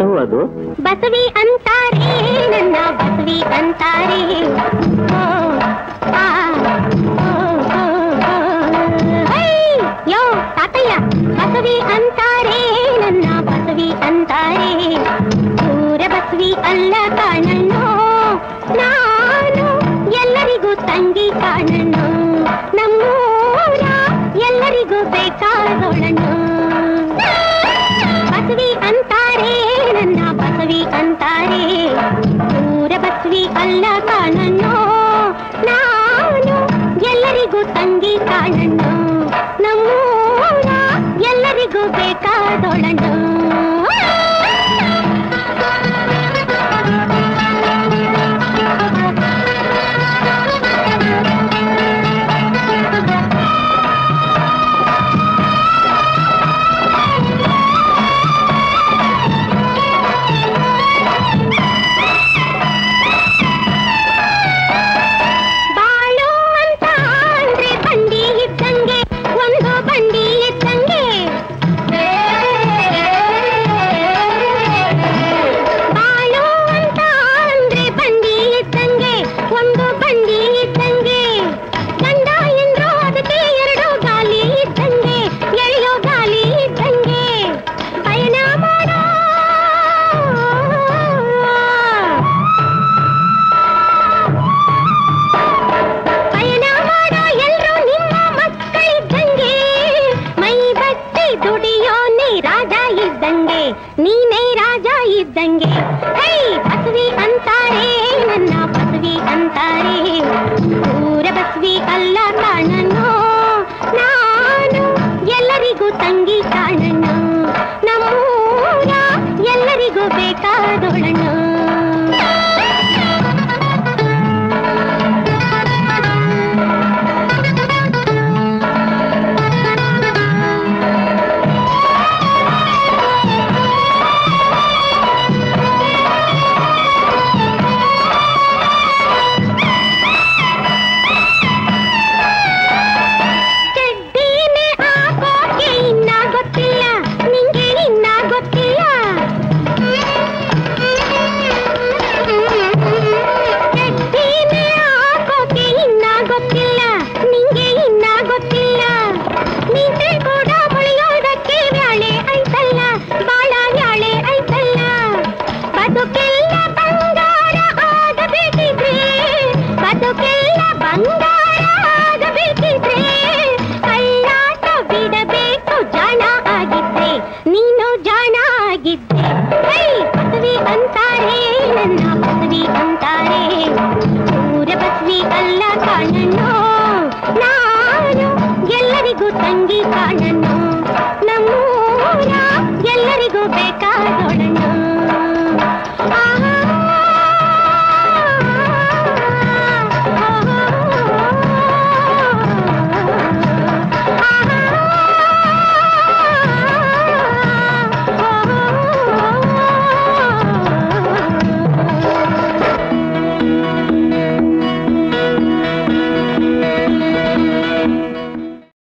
ಯಾರು ಅದು ಬಸವಿ ಅಂತಾರೆ ನನ್ನ ಬಸವಿ ಅಂತಾರೆ ಓ, ಆ, ಓ, ಓ, ಓ. ಹೈ, ಯೋ ತಾತಯ್ಯ ಬಸವಿ ಅಂತಾರೆ ನನ್ನ ಬಸವಿ ಅಂತಾರೆ ಊರ ಬಸವಿ ಅಲ್ಲ ಕಾಣಣ್ಣು ನಾನು ಎಲ್ಲರಿಗೂ ತಂಗಿ ಕಾಣಣ್ಣು ನಮ್ಮೂರ ಎಲ್ಲರಿಗೂ ಬೇಕಾದೋಳಣ್ಣು ಬಸವಿ ಅಂತಾರೆ ನನ್ನ ಬಸವಿ ಅಂತಾರೆ ಊರ ಬಸವಿ ಅಲ್ಲ ಕಾಣಣ್ಣು ನಾನು ಎಲ್ಲರಿಗೂ ತಂಗಿ ಕಾಣಣ್ಣು ನಮ್ಮೂರ ಎಲ್ಲರಿಗೂ ಬೇಕಾದೊಳಣ್ಣು